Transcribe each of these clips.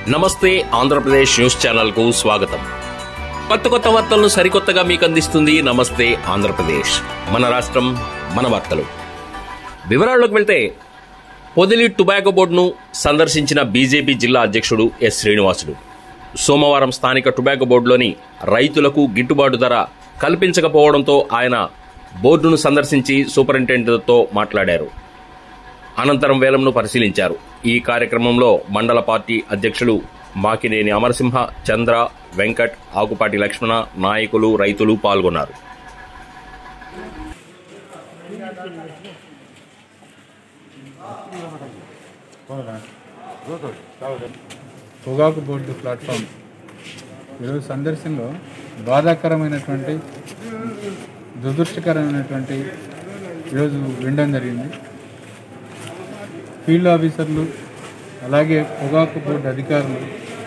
నమస్తే Andhra Pradesh news channel కు స్వాగతం కొత్త కొత్త వార్తలను సరికొత్తగా మీకు అందిస్తుంది నమస్తే ఆంధ్రప్రదేశ్ మన రాష్ట్రం మన వార్తలు వివరాల్లోకి వెళ్తే పొదిలి టొబాకో బోర్డును సందర్శించిన బీజేపీ జిల్లా అధ్యక్షుడు ఎస్ శ్రీనివాసులు సోమవారం స్థానిక టొబాకో బోర్డులోని రైతులకు గిట్టుబాటు ధర కల్పించకపోవడంతో ఆయన బోర్డును సందర్శించి సూపరింటెండెంట్తో మాట్లాడారు అనంతరం వేలంను పరిశీలించారు ఈ కార్యక్రమంలో మండల పార్టీ అధ్యక్షులు మాకినేని అమరసింహ చంద్ర వెంకట్ ఆకుపాటి లక్ష్మణ నాయకులు రైతులు పాల్గొన్నారు పొగాకు బోర్డు ప్లాట్ఫామ్ ఈరోజు సందర్శనలో బాధాకరమైనటువంటి దురదృష్టకరమైనటువంటి ఈరోజు వినడం జరిగింది ఫీల్డ్ ఆఫీసర్లు అలాగే పొగాకు బోర్డు అధికారులు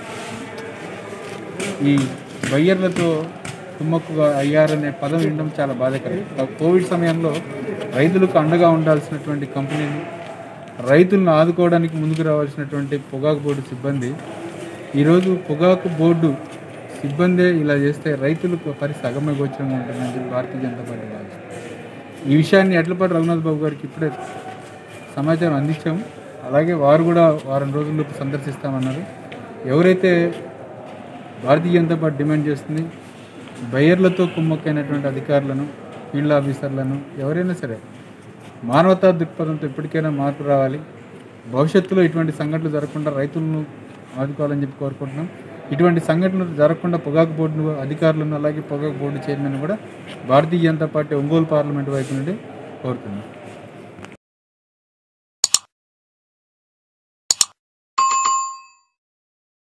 ఈ బయ్యర్లతో కుమ్మక్కుగా అయ్యారనే పదం వినడం చాలా బాధాకరం కోవిడ్ సమయంలో రైతులకు అండగా ఉండాల్సినటువంటి కంపెనీలు రైతులను ఆదుకోవడానికి ముందుకు రావాల్సినటువంటి పొగాకు బోర్డు సిబ్బంది ఈరోజు పొగాకు బోర్డు సిబ్బందే ఇలా చేస్తే రైతులకు పరిస్థితి అగమ్య గోచరంగా ఉంటుందని చెప్పి భారతీయ జనతా పార్టీ భావిస్తుంది ఈ విషయాన్ని ఎడ్లపాటి రఘునాథ్ బాబు గారికి ఇప్పుడే సమాచారం అందించాము అలాగే వారు కూడా వారం రోజుల్లోపు సందర్శిస్తామన్నారు ఎవరైతే భారతీయ జనతా పార్టీ డిమాండ్ చేస్తుంది బయర్లతో కుమ్మక్కైనటువంటి అధికారులను ఫీల్డ్ ఆఫీసర్లను ఎవరైనా సరే మానవతా దృక్పథంతో ఎప్పటికైనా మార్పు రావాలి భవిష్యత్తులో ఇటువంటి సంఘటనలు జరగకుండా రైతులను ఆదుకోవాలని చెప్పి కోరుకుంటున్నాం ఇటువంటి సంఘటనలు జరగకుండా పొగాకు బోర్డు అధికారులను అలాగే పొగాకు బోర్డు చైర్మన్ కూడా భారతీయ జనతా పార్టీ ఒంగోలు పార్లమెంట్ వైపు నుండి కోరుతున్నాం